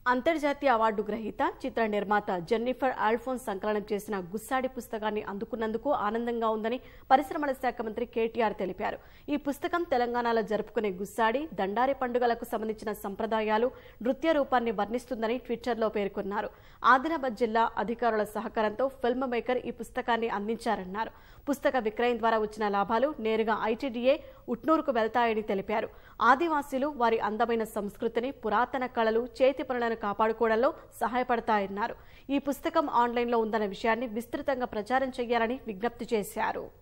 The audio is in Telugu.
అంతర్జాతీయ అవార్డు గ్రహీత చిత్ర నిర్మాత జెన్నిఫర్ ఆల్ఫోన్స్ సంకలనం చేసిన గుస్సాడి పుస్తకాన్ని అందుకున్నందుకు ఆనందంగా ఉందని పరిశ్రమల శాఖ మంత్రి కేటీఆర్ తెలిపారు ఈ పుస్తకం తెలంగాణలో జరుపుకునే గుస్సాడి దండారి పండుగలకు సంబంధించిన సంప్రదాయాలు నృత్య రూపాన్ని వర్ణిస్తుందని ట్విట్టర్లో పేర్కొన్నారు ఆదిలాబాద్ జిల్లా అధికారుల సహకారంతో ఫిల్మ్ మేకర్ ఈ పుస్తకాన్ని అందించారన్నారు పుస్తక విక్రయం ద్వారా వచ్చిన లాభాలు నేరుగా ఐటీడీఏ ఉట్నూరుకు వెళ్తాయని తెలిపారు ఆదివాసీలు వారి అందమైన సంస్కృతిని పురాతన కళలు చేతి పనులను కాపాడుకోవడంలో సహాయపడతాయన్నారు ఈ పుస్తకం ఆన్లైన్లో ఉందన్న విషయాన్ని విస్తృతంగా ప్రచారం చేయాలని విజ్ఞప్తి చేశారు